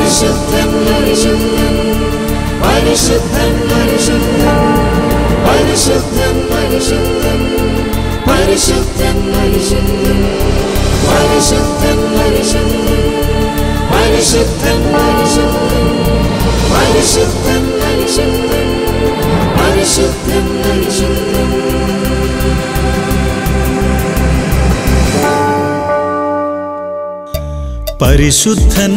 പരിശുദ്ധൻ പരിശുദ്ധൻ പരിശുദ്ധൻ പരിശുദ്ധൻ പരിശുദ്ധൻ പരിശുദ്ധൻ പരിശുദ്ധൻ പരിശുദ്ധൻ പരിശുദ്ധൻ പരിശുദ്ധൻ പരിശുദ്ധൻ പരിശുദ്ധൻ പരിശുദ്ധൻ പരിശുദ്ധൻ പരിശുദ്ധൻ പരിശുദ്ധൻ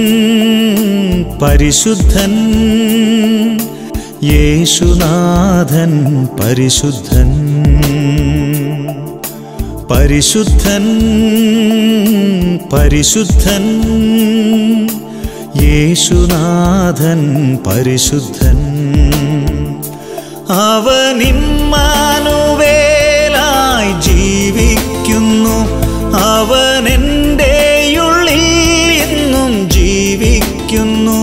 പരിശുദ്ധൻ യേശുനാഥൻ പരിശുദ്ധൻ പരിശുദ്ധൻ പരിശുദ്ധൻ യേശുനാഥൻ പരിശുദ്ധൻ അവനിമ്മാനുവേലായി ജീവിക്കുന്നു അവൻ എൻ്റെയുള്ളിൽ എന്നും ജീവിക്കുന്നു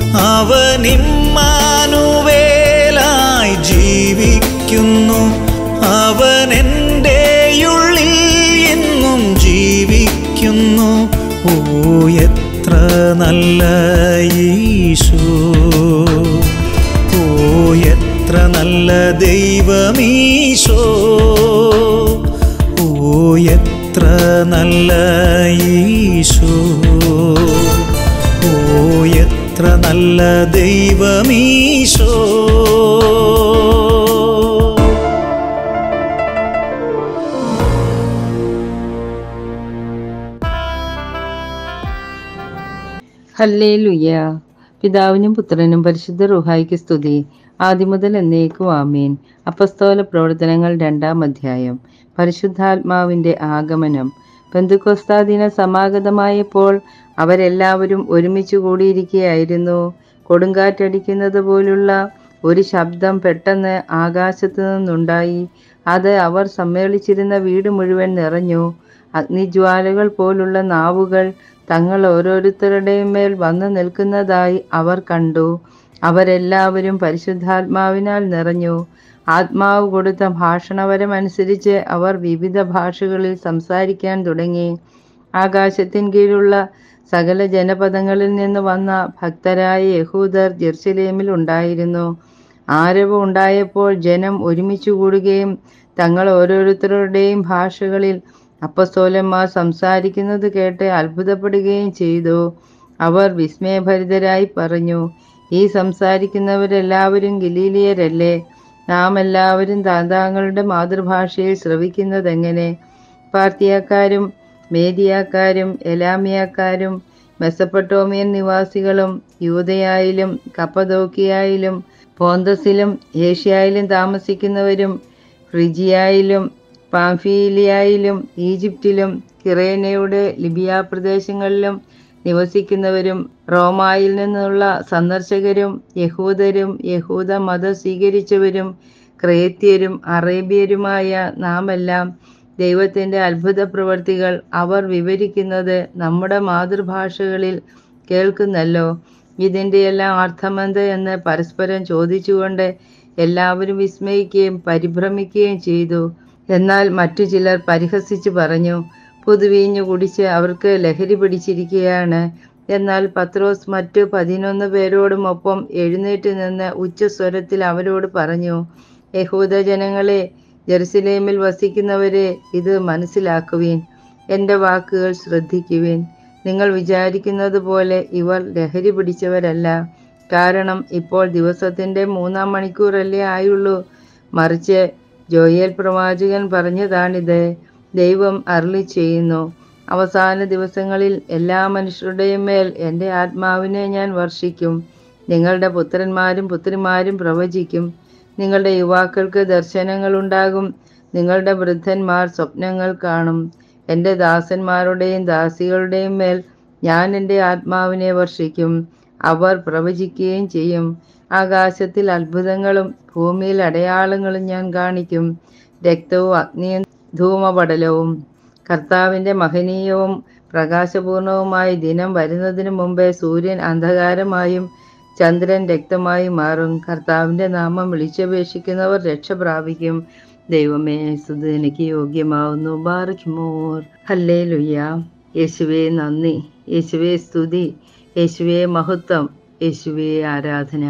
അവനിമ്മാനുവേലായി ജീവിക്കുന്നു അവൻ എൻ്റെയുള്ളിൽ എന്നും ജീവിക്കുന്നു ഓ എത്ര നല്ല ഈശോ ഓ എത്ര നല്ല ദൈവമീശോ ഓ എത്ര നല്ല ഈശോ ഓ എത്ര നല്ല ദൈവമീശോ ഹല്ലേലുയ്യ പിതാവിനും പുത്രനും പരിശുദ്ധ റുഹായിക്ക് സ്തുതി ആദ്യം മുതൽ എന്നേക്കും ആമേൻ അപ്പസ്തോല പ്രവർത്തനങ്ങൾ രണ്ടാം അധ്യായം പരിശുദ്ധാത്മാവിന്റെ ആഗമനം പെന്തുക്കൊസ്താദിന സമാഗതമായപ്പോൾ അവരെല്ലാവരും ഒരുമിച്ച് കൂടിയിരിക്കുകയായിരുന്നു കൊടുങ്കാറ്റടിക്കുന്നത് പോലുള്ള ഒരു ശബ്ദം പെട്ടെന്ന് ആകാശത്തു നിന്നുണ്ടായി അത് അവർ സമ്മേളിച്ചിരുന്ന വീട് മുഴുവൻ നിറഞ്ഞു അഗ്നിജ്വാലകൾ പോലുള്ള നാവുകൾ തങ്ങൾ ഓരോരുത്തരുടെയും മേൽ വന്നു നിൽക്കുന്നതായി അവർ കണ്ടു അവരെല്ലാവരും പരിശുദ്ധാത്മാവിനാൽ നിറഞ്ഞു ആത്മാവ് കൊടുത്ത ഭാഷണവരമനുസരിച്ച് അവർ വിവിധ ഭാഷകളിൽ സംസാരിക്കാൻ തുടങ്ങി ആകാശത്തിൻ കീഴുള്ള സകല ജനപദങ്ങളിൽ നിന്ന് വന്ന ഭക്തരായ യഹൂദർ ജെറുസലേമിൽ ഉണ്ടായിരുന്നു ആരവം ഉണ്ടായപ്പോൾ ജനം ഒരുമിച്ച് കൂടുകയും തങ്ങൾ ഓരോരുത്തരുടെയും ഭാഷകളിൽ അപ്പസ്തോലന്മാർ സംസാരിക്കുന്നത് കേട്ട് അത്ഭുതപ്പെടുകയും ചെയ്തു അവർ വിസ്മയഭരിതരായി പറഞ്ഞു ഈ സംസാരിക്കുന്നവരെല്ലാവരും ഗലീലിയരല്ലേ നാം എല്ലാവരും താന്താങ്ങളുടെ മാതൃഭാഷയിൽ ശ്രവിക്കുന്നതെങ്ങനെ പാർത്തിയാക്കാരും മേദിയാക്കാരും എലാമിയാക്കാരും മെസപ്പട്ടോമിയൻ നിവാസികളും യൂതയായാലും കപ്പദോക്കിയായാലും പോന്തസിലും ഏഷ്യായിലും താമസിക്കുന്നവരും ഫ്രിജിയായിലും പാംഫീലിയായിലും ഈജിപ്തിലും കിറേനയുടെ ലിബിയ പ്രദേശങ്ങളിലും നിവസിക്കുന്നവരും റോമായിൽ നിന്നുള്ള സന്ദർശകരും യഹൂദരും യഹൂദ മതം സ്വീകരിച്ചവരും ക്രേത്യരും അറേബ്യരുമായ നാമെല്ലാം ദൈവത്തിൻ്റെ അത്ഭുത പ്രവർത്തികൾ അവർ വിവരിക്കുന്നത് നമ്മുടെ മാതൃഭാഷകളിൽ കേൾക്കുന്നല്ലോ ഇതിൻ്റെ എല്ലാം അർത്ഥമെന്ത് എന്ന് പരസ്പരം ചോദിച്ചുകൊണ്ട് എല്ലാവരും വിസ്മയിക്കുകയും പരിഭ്രമിക്കുകയും ചെയ്തു എന്നാൽ മറ്റു ചിലർ പരിഹസിച്ചു പറഞ്ഞു പുതുവീഞ്ഞു കുടിച്ച് അവർക്ക് ലഹരി പിടിച്ചിരിക്കുകയാണ് എന്നാൽ പത്രോസ് മറ്റു പതിനൊന്ന് പേരോടുമൊപ്പം എഴുന്നേറ്റ് നിന്ന് ഉച്ചസ്വരത്തിൽ അവരോട് പറഞ്ഞു യഹൂദ ജനങ്ങളെ ജെറുസലേമിൽ വസിക്കുന്നവരെ ഇത് മനസ്സിലാക്കുവീൻ എൻ്റെ വാക്കുകൾ ശ്രദ്ധിക്കുവിൻ നിങ്ങൾ വിചാരിക്കുന്നത് പോലെ ഇവർ ലഹരി പിടിച്ചവരല്ല കാരണം ഇപ്പോൾ ദിവസത്തിൻ്റെ മൂന്നാം മണിക്കൂറല്ലേ ആയുള്ളൂ മറിച്ച് ജോയേൽ പ്രവാചകൻ പറഞ്ഞതാണിത് ദൈവം അരുളി ചെയ്യുന്നു അവസാന ദിവസങ്ങളിൽ എല്ലാ മനുഷ്യരുടെയും മേൽ എൻ്റെ ആത്മാവിനെ ഞാൻ വർഷിക്കും നിങ്ങളുടെ പുത്രന്മാരും പുത്രിമാരും പ്രവചിക്കും നിങ്ങളുടെ യുവാക്കൾക്ക് ദർശനങ്ങൾ ഉണ്ടാകും നിങ്ങളുടെ വൃദ്ധന്മാർ സ്വപ്നങ്ങൾ കാണും എൻ്റെ ദാസന്മാരുടെയും ദാസികളുടെയും മേൽ ഞാൻ എൻ്റെ ആത്മാവിനെ വർഷിക്കും അവർ പ്രവചിക്കുകയും ചെയ്യും ആകാശത്തിൽ അത്ഭുതങ്ങളും ഭൂമിയിൽ അടയാളങ്ങളും ഞാൻ കാണിക്കും രക്തവും അഗ്നിയും ധൂമപടലവും കർത്താവിൻ്റെ മഹനീയവും പ്രകാശപൂർണവുമായ ദിനം വരുന്നതിന് മുമ്പേ സൂര്യൻ അന്ധകാരമായും ചന്ദ്രൻ രക്തമായും മാറും കർത്താവിൻ്റെ നാമം വിളിച്ചപേക്ഷിക്കുന്നവർ രക്ഷ പ്രാപിക്കും ദൈവമേ സുത് എനിക്ക് യോഗ്യമാവുന്നു ബാറയ്ക്കുമോർ ഹല്ലേ ലുയ്യ യേശുവേ നന്ദി യേശുവേ സ്തുതി യേശുവേ മഹത്വം യേശുവേ ആരാധന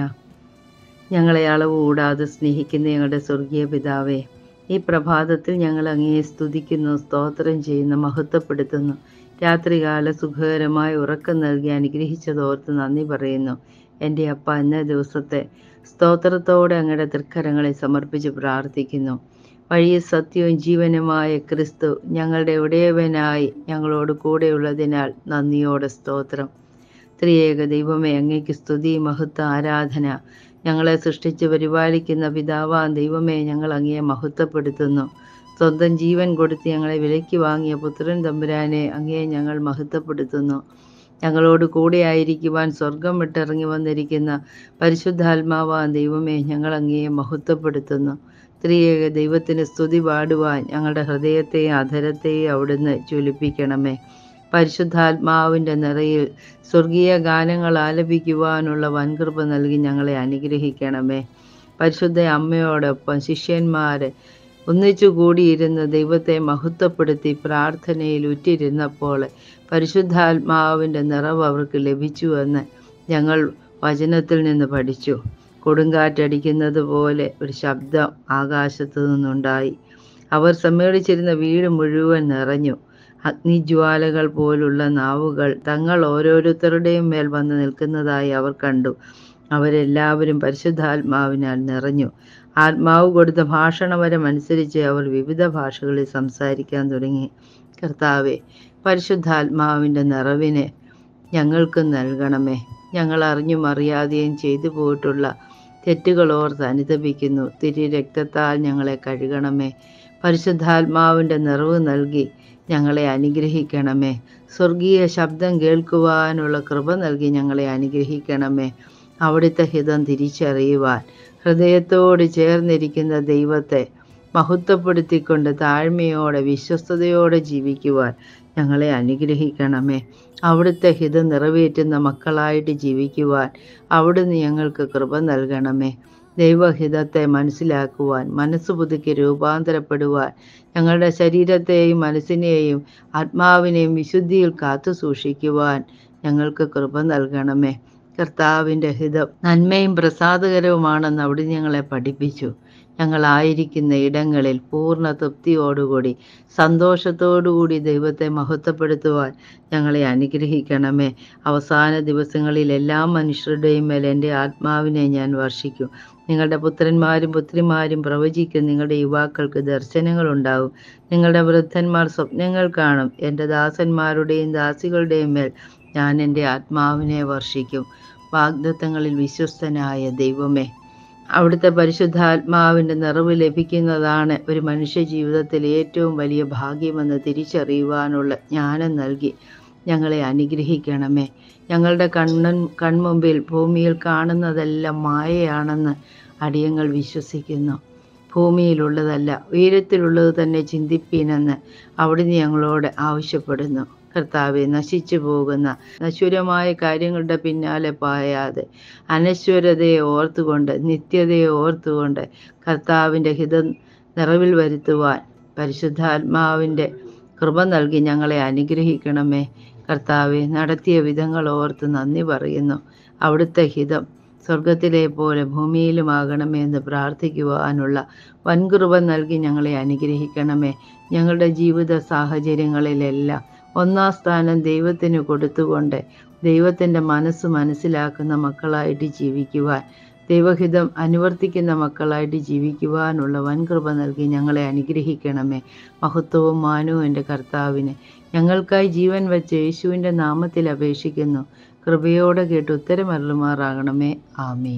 ഞങ്ങളെ അളവ് കൂടാതെ സ്നേഹിക്കുന്ന ഞങ്ങളുടെ സ്വർഗീയ പിതാവേ ഈ പ്രഭാതത്തിൽ ഞങ്ങൾ അങ്ങയെ സ്തുതിക്കുന്നു സ്തോത്രം ചെയ്യുന്നു മഹത്വപ്പെടുത്തുന്നു രാത്രികാല സുഖകരമായ ഉറക്കം നൽകി അനുഗ്രഹിച്ചതോർത്ത് നന്ദി പറയുന്നു എൻ്റെ അപ്പ എന്ന ദിവസത്തെ സ്തോത്രത്തോടെ അങ്ങയുടെ തൃക്കരങ്ങളെ സമർപ്പിച്ച് പ്രാർത്ഥിക്കുന്നു വഴിയ സത്യവും ജീവനുമായ ക്രിസ്തു ഞങ്ങളുടെ ഉടയവനായി ഞങ്ങളോട് കൂടെയുള്ളതിനാൽ നന്ദിയോടെ സ്തോത്രം ത്രിയേക ദൈവമേ അങ്ങേക്ക് സ്തുതി മഹത്വ ആരാധന ഞങ്ങളെ സൃഷ്ടിച്ച് പരിപാലിക്കുന്ന പിതാവാൻ ദൈവമേ ഞങ്ങൾ അങ്ങയെ മഹത്വപ്പെടുത്തുന്നു സ്വന്തം ജീവൻ കൊടുത്ത് ഞങ്ങളെ വിലയ്ക്ക് വാങ്ങിയ പുത്രൻ തമ്പുരാനെ അങ്ങയെ ഞങ്ങൾ മഹത്വപ്പെടുത്തുന്നു ഞങ്ങളോട് കൂടെ ആയിരിക്കുവാൻ സ്വർഗം വിട്ടിറങ്ങി വന്നിരിക്കുന്ന പരിശുദ്ധാത്മാവാൻ ദൈവമേ ഞങ്ങൾ അങ്ങയെ മഹത്വപ്പെടുത്തുന്നു ത്രിയേക ദൈവത്തിന് സ്തുതി പാടുവാൻ ഞങ്ങളുടെ ഹൃദയത്തെയും അധരത്തെയും അവിടുന്ന് ജ്വലിപ്പിക്കണമേ പരിശുദ്ധാത്മാവിൻ്റെ നിറയിൽ സ്വർഗീയ ഗാനങ്ങൾ ആലപിക്കുവാനുള്ള വൻകൃപ നൽകി ഞങ്ങളെ അനുഗ്രഹിക്കണമേ പരിശുദ്ധ അമ്മയോടൊപ്പം ശിഷ്യന്മാരെ ഒന്നിച്ചു കൂടിയിരുന്ന് ദൈവത്തെ മഹത്വപ്പെടുത്തി പ്രാർത്ഥനയിൽ ഉറ്റിരുന്നപ്പോൾ പരിശുദ്ധാത്മാവിൻ്റെ നിറവ് അവർക്ക് ലഭിച്ചുവെന്ന് ഞങ്ങൾ വചനത്തിൽ നിന്ന് പഠിച്ചു കൊടുങ്കാറ്റടിക്കുന്നത് പോലെ ഒരു ശബ്ദം ആകാശത്തു നിന്നുണ്ടായി അവർ സമ്മേളിച്ചിരുന്ന വീട് മുഴുവൻ നിറഞ്ഞു അഗ്നിജ്വാലകൾ പോലുള്ള നാവുകൾ തങ്ങൾ ഓരോരുത്തരുടെയും മേൽ വന്ന് നിൽക്കുന്നതായി അവർ കണ്ടു അവരെല്ലാവരും പരിശുദ്ധാത്മാവിനാൽ നിറഞ്ഞു ആത്മാവ് കൊടുത്ത ഭാഷണവരം അനുസരിച്ച് അവർ വിവിധ ഭാഷകളിൽ സംസാരിക്കാൻ തുടങ്ങി കർത്താവെ പരിശുദ്ധാത്മാവിൻ്റെ നിറവിനെ ഞങ്ങൾക്ക് നൽകണമേ ഞങ്ങൾ അറിഞ്ഞും അറിയാതെയും ചെയ്തു പോയിട്ടുള്ള തെറ്റുകൾ ഓർത്ത് അനുതപിക്കുന്നു തിരി രക്തത്താൽ ഞങ്ങളെ കഴുകണമേ പരിശുദ്ധാത്മാവിൻ്റെ നിറവ് നൽകി ഞങ്ങളെ അനുഗ്രഹിക്കണമേ സ്വർഗീയ ശബ്ദം കേൾക്കുവാനുള്ള കൃപ നൽകി ഞങ്ങളെ അനുഗ്രഹിക്കണമേ അവിടുത്തെ ഹിതം തിരിച്ചറിയുവാൻ ഹൃദയത്തോട് ചേർന്നിരിക്കുന്ന ദൈവത്തെ മഹത്വപ്പെടുത്തിക്കൊണ്ട് താഴ്മയോടെ വിശ്വസ്തയോടെ ജീവിക്കുവാൻ ഞങ്ങളെ അനുഗ്രഹിക്കണമേ അവിടുത്തെ ഹിതം നിറവേറ്റുന്ന മക്കളായിട്ട് ജീവിക്കുവാൻ അവിടുന്ന് ഞങ്ങൾക്ക് കൃപ നൽകണമേ ദൈവഹിതത്തെ മനസ്സിലാക്കുവാൻ മനസ്സ് പുതുക്കി രൂപാന്തരപ്പെടുവാൻ ഞങ്ങളുടെ ശരീരത്തെയും മനസ്സിനെയും ആത്മാവിനെയും വിശുദ്ധിയിൽ കാത്തു സൂക്ഷിക്കുവാൻ ഞങ്ങൾക്ക് കൃപ നൽകണമേ കർത്താവിൻ്റെ ഹിതം നന്മയും പ്രസാദകരവുമാണെന്ന് അവിടെ ഞങ്ങളെ പഠിപ്പിച്ചു ഞങ്ങളായിരിക്കുന്ന ഇടങ്ങളിൽ പൂർണ്ണ തൃപ്തിയോടുകൂടി സന്തോഷത്തോടുകൂടി ദൈവത്തെ മഹത്വപ്പെടുത്തുവാൻ ഞങ്ങളെ അനുഗ്രഹിക്കണമേ അവസാന ദിവസങ്ങളിൽ എല്ലാ മനുഷ്യരുടെയും മേൽ എൻ്റെ ആത്മാവിനെ ഞാൻ വർഷിക്കും നിങ്ങളുടെ പുത്രന്മാരും പുത്രിമാരും പ്രവചിക്കും നിങ്ങളുടെ യുവാക്കൾക്ക് ദർശനങ്ങളുണ്ടാവും നിങ്ങളുടെ വൃദ്ധന്മാർ സ്വപ്നങ്ങൾ കാണും എൻ്റെ ദാസന്മാരുടെയും ദാസികളുടെയും മേൽ ഞാൻ എൻ്റെ ആത്മാവിനെ വർഷിക്കും വാഗ്ദത്തങ്ങളിൽ വിശ്വസ്തനായ ദൈവമേ അവിടുത്തെ പരിശുദ്ധാത്മാവിൻ്റെ നിറവ് ലഭിക്കുന്നതാണ് ഒരു മനുഷ്യ ജീവിതത്തിൽ ഏറ്റവും വലിയ ഭാഗ്യമെന്ന് തിരിച്ചറിയുവാനുള്ള ജ്ഞാനം നൽകി ഞങ്ങളെ അനുഗ്രഹിക്കണമേ ഞങ്ങളുടെ കണ്ണൻ കൺമുമ്പിൽ ഭൂമിയിൽ കാണുന്നതെല്ലാം മായയാണെന്ന് അടിയങ്ങൾ വിശ്വസിക്കുന്നു ഭൂമിയിലുള്ളതല്ല ഉയരത്തിലുള്ളത് തന്നെ ചിന്തിപ്പീനെന്ന് അവിടുന്ന് ഞങ്ങളോട് ആവശ്യപ്പെടുന്നു കർത്താവെ നശിച്ചു പോകുന്ന നശ്വരമായ കാര്യങ്ങളുടെ പിന്നാലെ പായാതെ അനശ്വരതയെ ഓർത്തുകൊണ്ട് നിത്യതയെ ഓർത്തുകൊണ്ട് കർത്താവിൻ്റെ ഹിതം നിറവിൽ വരുത്തുവാൻ പരിശുദ്ധാത്മാവിൻ്റെ കൃപ നൽകി ഞങ്ങളെ അനുഗ്രഹിക്കണമേ കർത്താവെ നടത്തിയ വിധങ്ങൾ ഓർത്ത് നന്ദി പറയുന്നു അവിടുത്തെ ഹിതം സ്വർഗത്തിലെ പോലെ ഭൂമിയിലുമാകണമേ എന്ന് പ്രാർത്ഥിക്കുവാനുള്ള വൻകൃപ നൽകി ഞങ്ങളെ അനുഗ്രഹിക്കണമേ ഞങ്ങളുടെ ജീവിത സാഹചര്യങ്ങളിലെല്ലാം ഒന്നാം സ്ഥാനം ദൈവത്തിന് കൊടുത്തുകൊണ്ട് ദൈവത്തിൻ്റെ മനസ്സ് മനസ്സിലാക്കുന്ന മക്കളായിട്ട് ജീവിക്കുവാൻ ദൈവഹിതം അനുവർത്തിക്കുന്ന മക്കളായിട്ട് ജീവിക്കുവാനുള്ള വൻകൃപ നൽകി ഞങ്ങളെ അനുഗ്രഹിക്കണമേ മഹത്വവും മാനവും എൻ്റെ കർത്താവിന് ഞങ്ങൾക്കായി ജീവൻ വെച്ച യേശുവിൻ്റെ നാമത്തിൽ അപേക്ഷിക്കുന്നു കൃപയോടെ കേട്ട് ഉത്തരമരുളുമാറാകണമേ ആമീൻ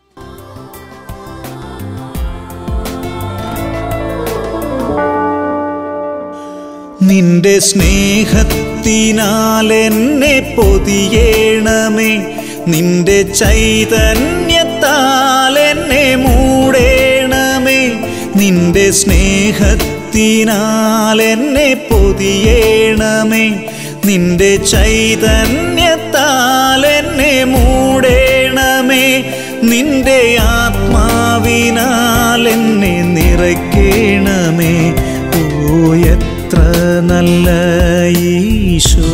നിന്റെ സ്നേഹത്തിനാൽ എന്നെ പൊതിയേണമേ നിന്റെ ചൈതന്യത്താൽ എന്നെ മൂടേണമേ നിന്റെ സ്നേഹത്തിനാൽ എന്നെ പൊതിയേണമേ നിന്റെ ചൈതന്യത്താൽ എന്നെ മൂടേണമേ നിന്റെ ആത്മാവിനാൽ എന്നെ നിറയ്ക്കണമേ ഓ എത്ര നല്ല ഈശോ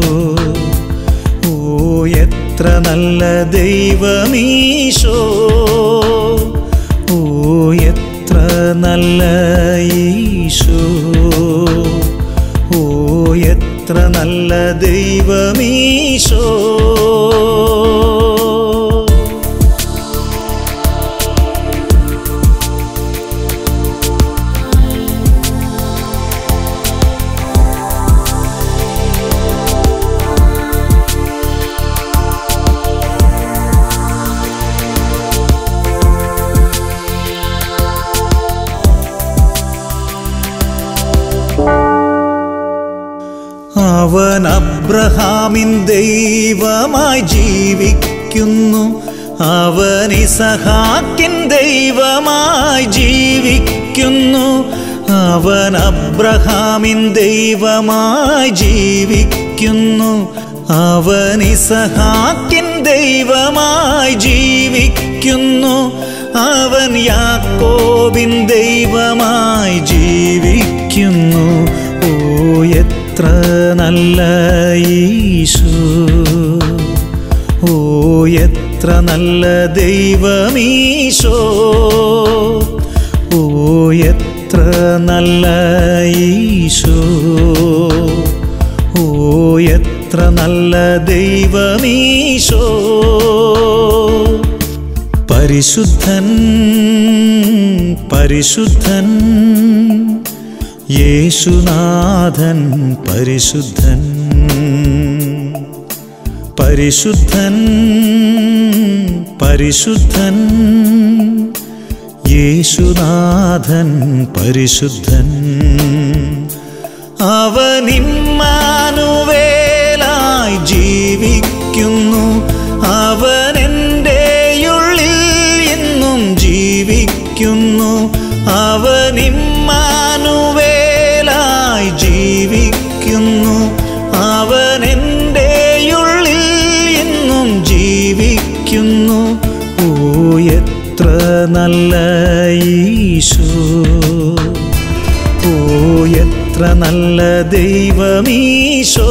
ഓ എത്ര നല്ല ദൈവമീശോ ഓ എത്ര നല്ല ഈശോ ഓ എത്ര നല്ല ദൈവമീശോ അവൻ അബ്രഹാമിൻ ദൈവമായി ജീവിക്കുന്നു അവൻ ഇസഹാക്കിൻ ദൈവമായി ജീവിക്കുന്നു അവൻ അബ്രഹാമിൻ ദൈവമായി ജീവിക്കുന്നു അവൻ ഇസഹാക്കിൻ ദൈവമായി ജീവിക്കുന്നു അവൻ യാക്കോബിൻ ദൈവമായി ജീവിക്കുന്നു ഓ എത്ര നല്ല ഈശോ ഓ എത്ര നല്ല ദൈവമീശോ ഓ എത്ര നല്ല ഈശോ ഓ എത്ര നല്ല ദൈവമീശോ പരിശുദ്ധൻ പരിശുദ്ധൻ യേശുനാഥൻ പരിശുദ്ധൻ പരിശുദ്ധൻ പരിശുദ്ധൻ യേശുനാഥൻ പരിശുദ്ധൻ അവനിമ്മാനുവേലായി ജീവിക്കുന്നു അവൻ എൻ്റെയുള്ളിൽ എന്നും ജീവിക്കുന്നു അവനിമ്മാനുവേലായി ജീവിക്കുന്നു അവൻ എൻ്റെയുള്ളിൽ എന്നും ജീവിക്കുന്നു ഓ എത്ര നല്ല ഈശോ ഓ എത്ര നല്ല ദൈവമീശോ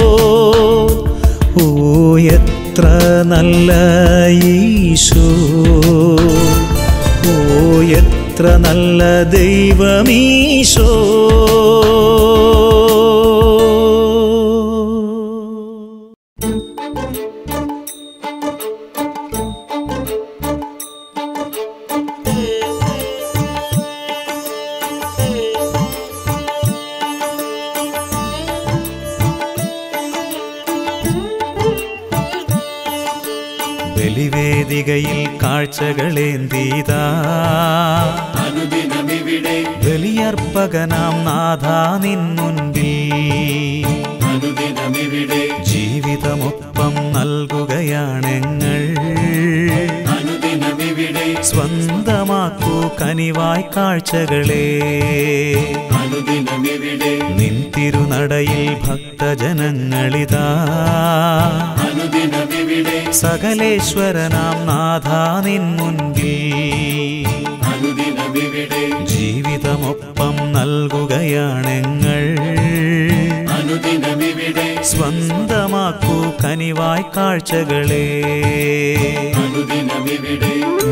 ഓ എത്ര നല്ല ഈശോ ഓ എത്ര നല്ല ദൈവമീശോ ബലിവേദികയിൽ കാഴ്ചകളേന്തീതാ അനുദിനമിവിടെ ബലിയർപ്പകനാം നാഥാ നിൻ മുൻപിൽ അനുദിനമിവിടെ ജീവിതമൊപ്പം നൽകുകയാണെങ്ങൾ അനുദിനമിവിടെ സ്വന്തമാക്കൂ കനിവായ് കാഴ്ചകളെ അനുദിനമിവിടെ നിൻ തിരുനടയിൽ ഭക്തജനങ്ങളിതാ അനുദിനമിവിടെ സകലേശ്വരനാം നാഥാ നിൻ മുൻപിൽ അനുദിനമിവിടെ ജീവിതമൊപ്പം നൽകുകയാണെങ്ങൾ അനുദിനമിവിടെ സ്വന്തമാക്കൂ കനിവായ് കാഴ്ചകളെ അനുദിനമിവിടെ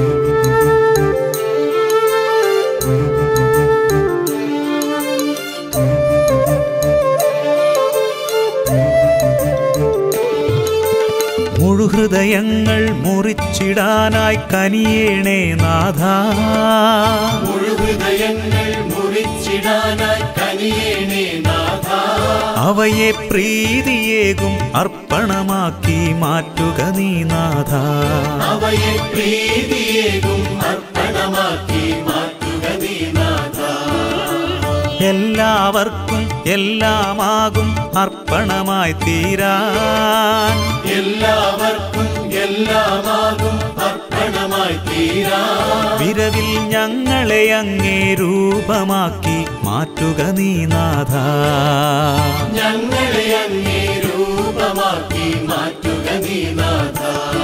മുഴുഹൃദയങ്ങൾ മുറിച്ചിടാനായി കനിയേണേ നാഥ മുഴുഹൃദയങ്ങൾ മുറിച്ചിടാനായി കനിയേണേ നാഥ അവയെ പ്രീതിയേകും അർപ്പണമാക്കി മാറ്റുക നീ നാഥ അവയെ പ്രീതിയേകും അർപ്പണമാക്കി മാറ്റുക നീ നാഥ എല്ലാവർക്കും എല്ലാമാകും അർപ്പണമായി തീരാൻ എല്ലാവർക്കും എല്ലാമാകും അർപ്പണമായി തീരാ വിരവിൽ ഞങ്ങളെ അങ്ങേ രൂപമാക്കി മാറ്റുക നീ നാഥ ഞങ്ങളെ അങ്ങേ രൂപമാക്കി മാറ്റുക നീ നാഥ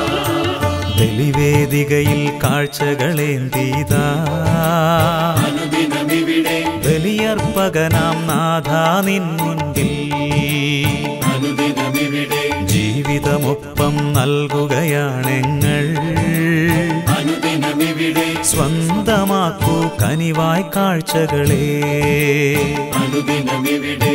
ബലിവേദികയിൽ കാഴ്ചകളേന്തീതാ അനുദിനമിവിടെ ബലിയർപ്പകനാം നാഥ നിൻ മുൻപിൽ ജീവിതമൊപ്പം നൽകുകയാണെങ്ങൾ അനുദിനമിവിടെ സ്വന്തമാക്കൂ കനിവായി കാഴ്ചകളെ അനുദിനമിവിടെ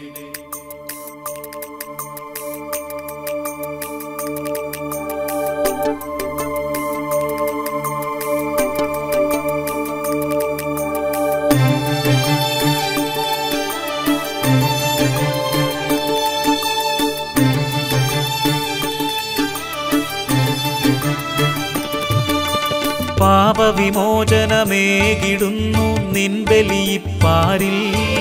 പാപവിമോചനമേകിടുന്നു നിൻ ബലിയിപ്പാരിൽ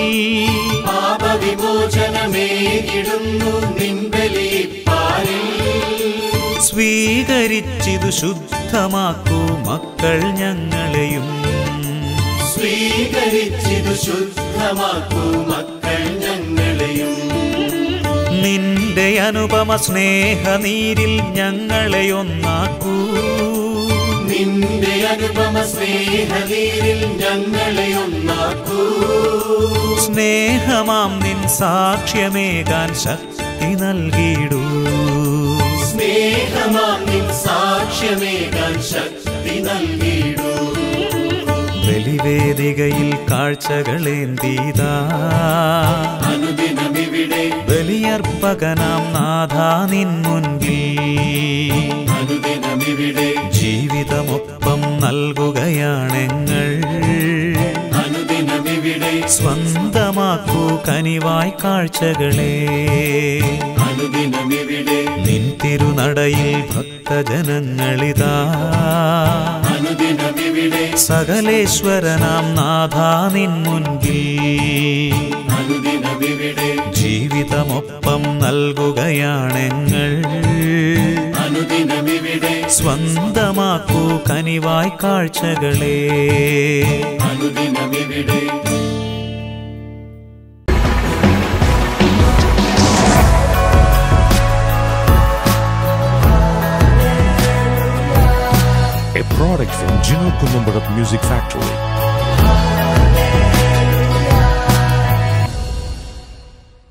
പാപവിമോചനമേകിടുന്നു നിൻബലിപ്പാരിൽ സ്വീകരിച്ചിതു ശുദ്ധമാക്കൂ മക്കൾ ഞങ്ങളെയും സ്വീകരിച്ചിതു ശുദ്ധമാക്കൂ മക്കൾ ഞങ്ങളെയും നിന്റെ അനുപമ സ്നേഹനീരിൽ ഞങ്ങളെ ഒന്നാക്കൂ നിന്റെ അനുപമ സ്നേഹനീരിൽ ഞങ്ങളെ ഒന്നാക്കൂ സ്നേഹമാം നിൻ സാക്ഷ്യമേകാൻ ശക്തി നൽകിയിടൂ സ്നേഹമാം നിൻ സാക്ഷ്യമേകാൻ ശക്തി നൽകിയിടൂ ബലിവേദികയിൽ കാഴ്ചകളേന്തീതാ അനുദിനമിവിടെ ബലിയർപ്പകനാം നാഥ നിൻ മുൻപിൽ അനുദിനമിവിടെ ജീവിതമൊപ്പം നൽകുകയാണെങ്ങൾ അനുദിനമിവിടെ സ്വന്തമാക്കൂ കനിവായി കാഴ്ചകളെ അനുദിനമിവിടെ നിൻ തിരുനടയിൽ ഭക്തജനങ്ങളിതാ അനുദിനമിവിടെ സകലേശ്വരനാം നാഥ നിൻ മുൻപിൽ അനുദിനമിവിടെ ജീവിതമൊപ്പം നൽകുകയാണെങ്ങൾ അനുദിനമിവിടെ സ്വന്തമാക്കൂ കനിവായി കാഴ്ചകളെ അനുദിനമിവിടെ a product from Gino Columbarat Music Factory.